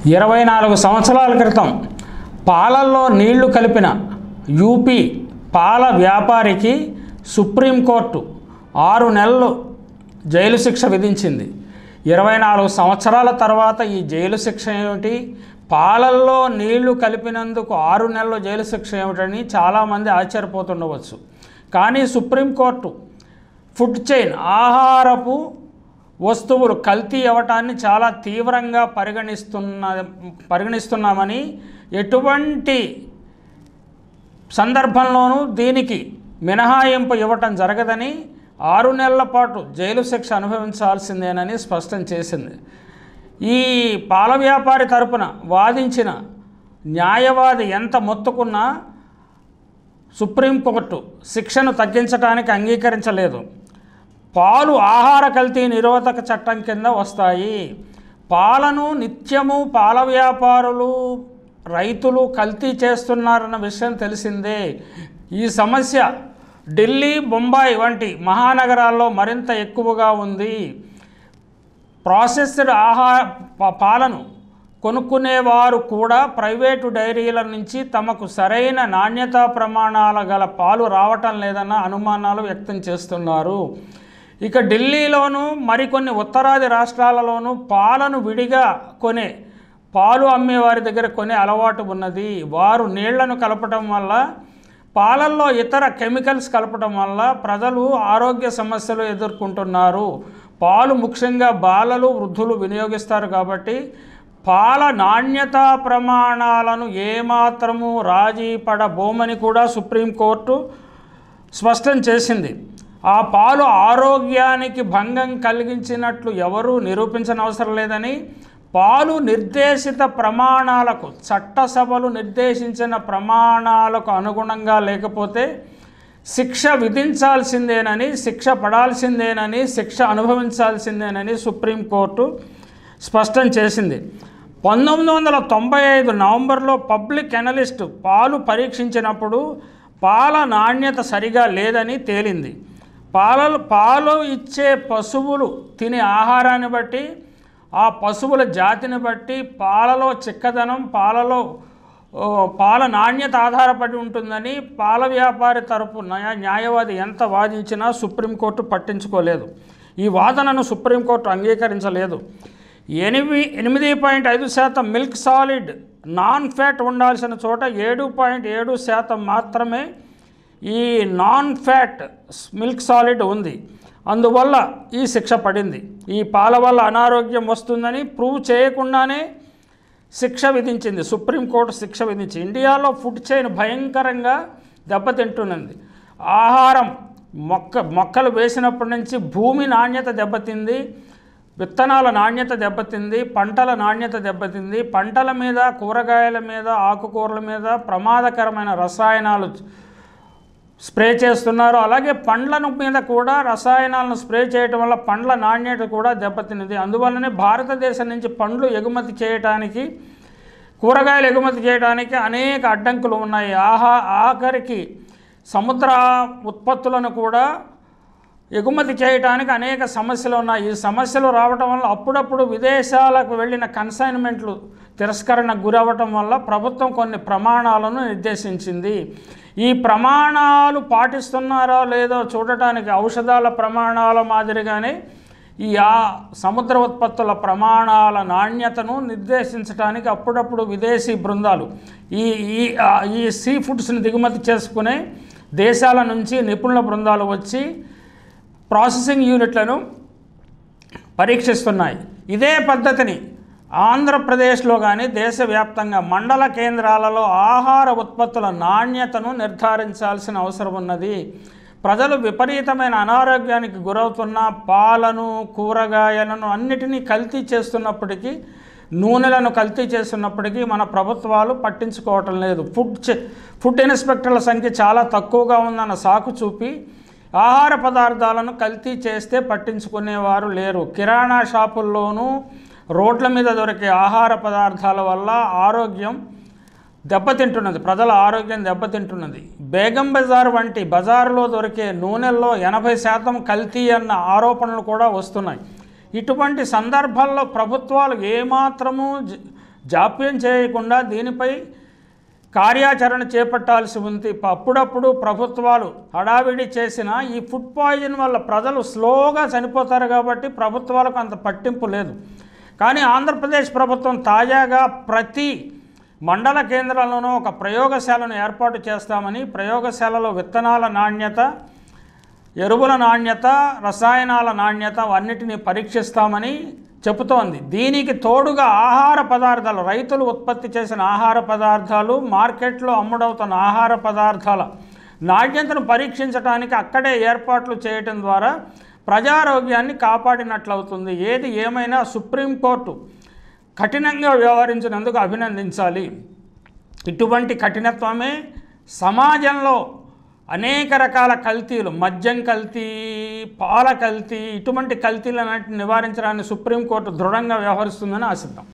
ఇరవై నాలుగు సంవత్సరాల క్రితం పాలల్లో నీళ్లు కలిపిన యూపీ పాల వ్యాపారికి సుప్రీంకోర్టు ఆరు నెలలు జైలు శిక్ష విధించింది ఇరవై నాలుగు సంవత్సరాల తర్వాత ఈ జైలు శిక్ష ఏమిటి పాలల్లో నీళ్లు కలిపినందుకు ఆరు నెలలు జైలు శిక్ష ఏమిటని చాలామంది ఆశ్చర్యపోతుండవచ్చు కానీ సుప్రీంకోర్టు ఫుడ్ చైన్ ఆహారపు వస్తువులు కల్తీ అవ్వటాన్ని చాలా తీవ్రంగా పరిగణిస్తున్న పరిగణిస్తున్నామని ఎటువంటి సందర్భంలోనూ దీనికి మినహాయింపు ఇవ్వటం జరగదని ఆరు నెలల పాటు జైలు శిక్ష అనుభవించాల్సిందేనని స్పష్టం చేసింది ఈ పాల వ్యాపారి తరపున వాదించిన న్యాయవాది ఎంత మొత్తుకున్నా సుప్రీంకోర్టు శిక్షను తగ్గించడానికి అంగీకరించలేదు పాలు ఆహార కల్తీ నిరోధక చట్టం కింద వస్తాయి పాలను నిత్యము పాల వ్యాపారులు రైతులు కల్తీ చేస్తున్నారన్న విషయం తెలిసిందే ఈ సమస్య ఢిల్లీ బొంబాయి వంటి మహానగరాల్లో మరింత ఎక్కువగా ఉంది ప్రాసెస్డ్ ఆహార ప- పాలను కొనుక్కునేవారు కూడా ప్రైవేటు డైరీల నుంచి తమకు సరైన నాణ్యతా ప్రమాణాల గల పాలు రావటం లేదన్న అనుమానాలు వ్యక్తం చేస్తున్నారు ఇక ఢిల్లీలోను మరికొన్ని ఉత్తరాది రాష్ట్రాలలోనూ పాలను విడిగా కొనే పాలు అమ్మేవారి దగ్గర కొనే అలవాటు ఉన్నది వారు నీళ్లను కలపటం వల్ల పాలల్లో ఇతర కెమికల్స్ కలపడం వల్ల ప్రజలు ఆరోగ్య సమస్యలు ఎదుర్కొంటున్నారు పాలు ముఖ్యంగా బాలలు వృద్ధులు వినియోగిస్తారు కాబట్టి పాల నాణ్యతా ప్రమాణాలను ఏమాత్రము రాజీ పడబోమని కూడా సుప్రీంకోర్టు స్పష్టం చేసింది ఆ పాలు ఆరోగ్యానికి భంగం కలిగించినట్లు ఎవరూ నిరూపించనవసరం లేదని పాలు నిర్దేశిత ప్రమాణాలకు చట్టసభలు నిర్దేశించిన ప్రమాణాలకు అనుగుణంగా లేకపోతే శిక్ష విధించాల్సిందేనని శిక్ష పడాల్సిందేనని శిక్ష అనుభవించాల్సిందేనని సుప్రీంకోర్టు స్పష్టం చేసింది పంతొమ్మిది వందల తొంభై ఐదు నవంబర్లో పబ్లిక్ ఎనలిస్ట్ పాలు పరీక్షించినప్పుడు పాల నాణ్యత సరిగా లేదని తేలింది పాలలు పాలు ఇచ్చే పశువులు తినే ఆహారాన్ని బట్టి ఆ పశువుల జాతిని బట్టి పాలలో చిక్కదనం పాలలో ఓ, పాల నాణ్యత ఆధారపడి ఉంటుందని పాల వ్యాపారి తరపు న్యాయ న్యాయవాది ఎంత వాదించినా సుప్రీంకోర్టు పట్టించుకోలేదు ఈ వాదనను సుప్రీంకోర్టు అంగీకరించలేదు ఎనిమిది ఎనిమిది పాయింట్ ఐదు శాతం మిల్క్ సాలిడ్ నాన్ ఫ్యాట్ ఉండాల్సిన చోట ఏడు పాయింట్ ఏడు శాతం మాత్రమే ఈ నాన్ ఫ్యాట్ మిల్క్ సాలిడ్ ఉంది అందువల్ల ఈ శిక్ష పడింది ఈ పాల వల్ల అనారోగ్యం వస్తుందని ప్రూవ్ చేయకుండానే శిక్ష విధించింది సుప్రీంకోర్టు శిక్ష విధించి ఇండియాలో ఫుడ్ చైన్ భయంకరంగా దెబ్బతింటున్నది ఆహారం మొక్క మొక్కలు వేసినప్పటి నుంచి భూమి నాణ్యత దెబ్బతింది విత్తనాల నాణ్యత దెబ్బతింది పంటల నాణ్యత దెబ్బతింది పంటల మీద కూరగాయల మీద ఆకుకూరల మీద ప్రమాదకరమైన రసాయనాలు స్ప్రే చేస్తున్నారు అలాగే పండ్లను మీద కూడా రసాయనాలను స్ప్రే చేయటం వల్ల పండ్ల నాణ్యత కూడా దెబ్బతిన్నది అందువల్లనే భారతదేశం నుంచి పండ్లు ఎగుమతి చేయటానికి కూరగాయలు ఎగుమతి చేయడానికి అనేక అడ్డంకులు ఉన్నాయి ఆహా ఆఖరికి సముద్ర ఉత్పత్తులను కూడా ఎగుమతి చేయడానికి అనేక సమస్యలు ఉన్నాయి ఈ సమస్యలు రావటం వల్ల అప్పుడప్పుడు విదేశాలకు వెళ్ళిన కన్సైన్మెంట్లు తిరస్కరణకు గురవ్వటం వల్ల ప్రభుత్వం కొన్ని ప్రమాణాలను నిర్దేశించింది ఈ ప్రమాణాలు పాటిస్తున్నారో లేదో చూడటానికి ఔషధాల ప్రమాణాల మాదిరిగానే ఈ ఆ సముద్ర ఉత్పత్తుల ప్రమాణాల నాణ్యతను నిర్దేశించడానికి అప్పుడప్పుడు విదేశీ బృందాలు ఈ ఈ ఆ, ఈ సీ ఫుడ్స్ని దిగుమతి చేసుకునే దేశాల నుంచి నిపుణుల బృందాలు వచ్చి ప్రాసెసింగ్ యూనిట్లను పరీక్షిస్తున్నాయి ఇదే పద్ధతిని ఆంధ్రప్రదేశ్లో కానీ దేశవ్యాప్తంగా మండల కేంద్రాలలో ఆహార ఉత్పత్తుల నాణ్యతను నిర్ధారించాల్సిన అవసరం ఉన్నది ప్రజలు విపరీతమైన అనారోగ్యానికి గురవుతున్న పాలను కూరగాయలను అన్నిటినీ కల్తీ చేస్తున్నప్పటికీ నూనెలను కల్తీ చేస్తున్నప్పటికీ మన ప్రభుత్వాలు పట్టించుకోవటం లేదు ఫుడ్ చె- ఫుడ్ ఇన్స్పెక్టర్ల సంఖ్య చాలా తక్కువగా ఉందన్న సాకు చూపి ఆహార పదార్థాలను కల్తీ చేస్తే పట్టించుకునేవారు లేరు కిరాణా షాపుల్లోనూ రోడ్ల మీద దొరికే ఆహార పదార్థాల వల్ల ఆరోగ్యం దెబ్బతింటున్నది ప్రజల ఆరోగ్యం దెబ్బతింటున్నది బేగం బజార్ వంటి బజారులో దొరికే నూనెల్లో ఎనభై శాతం కల్తీ అన్న ఆరోపణలు కూడా వస్తున్నాయి ఇటువంటి సందర్భాల్లో ప్రభుత్వాలు ఏమాత్రము జ- జాప్యం చేయకుండా దీనిపై కార్యాచరణ చేపట్టాల్సి ఉంది అప్పుడప్పుడు ప్రభుత్వాలు హడావిడి చేసిన ఈ ఫుడ్ పాయిజన్ వల్ల ప్రజలు స్లోగా చనిపోతారు కాబట్టి ప్రభుత్వాలకు అంత పట్టింపు లేదు కానీ ఆంధ్రప్రదేశ్ ప్రభుత్వం తాజాగా ప్రతి మండల కేంద్రాల్లోనూ ఒక ప్రయోగశాలను ఏర్పాటు చేస్తామని ప్రయోగశాలలో విత్తనాల నాణ్యత ఎరువుల నాణ్యత రసాయనాల నాణ్యత అన్నిటినీ పరీక్షిస్తామని చెబుతోంది దీనికి తోడుగా ఆహార పదార్థాలు రైతులు ఉత్పత్తి చేసిన ఆహార పదార్థాలు మార్కెట్లో అమ్ముడవుతున్న ఆహార పదార్థాల నాణ్యతను పరీక్షించడానికి అక్కడే ఏర్పాట్లు చేయటం ద్వారా ప్రజారోగ్యాన్ని కాపాడినట్లవుతుంది ఏది ఏమైనా సుప్రీంకోర్టు కఠినంగా వ్యవహరించినందుకు అభినందించాలి ఇటువంటి కఠినత్వమే సమాజంలో అనేక రకాల కల్తీలు మద్యం కల్తీ పాల కల్తీ ఇటువంటి కల్తీలన్నింటిని నివారించడానికి సుప్రీంకోర్టు దృఢంగా వ్యవహరిస్తుందని ఆశిద్దాం